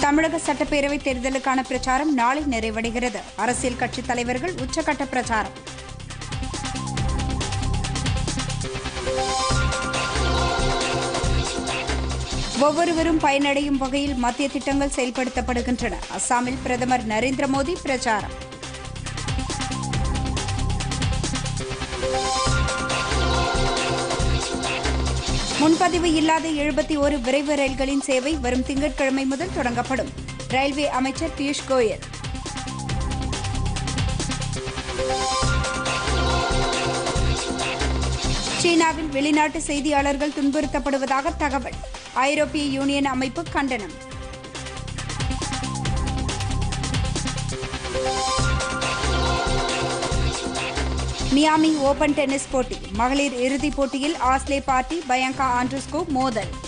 தமிழக சட்டப்பேரவை தேர்தலுக்கான பிரச்சாரம் நாளை நிறைவடைகிறது அரசியல் கட்சித் தலைவர்கள் உச்சகட்ட பிரச்சாரம் ஒவ்வொருவரும் பயனடையும் வகையில் மத்திய திட்டங்கள் செயல்படுத்தப்படுகின்றன அஸ்ஸாமில் பிரதமர் நரேந்திர மோடி பிரச்சாரம் முன்பதிவு இல்லாத எழுபத்தி ஒரு விரைவு ரயில்களின் சேவை வரும் திங்கட்கிழமை முதல் தொடங்கப்படும் ரயில்வே அமைச்சர் பியூஷ் கோயல் சீனாவில் வெளிநாட்டு செய்தியாளர்கள் துன்புறுத்தப்படுவதாக தகவல் ஐரோப்பிய யூனியன் அமைப்பு கண்டனம் மியாமி ஓபன் டென்னிஸ் போட்டி மகளிர் இறுதிப் போட்டியில் ஆஸ்லே பார்ட்டி பயங்கா ஆண்ட்ரஸ்கோ மோதல்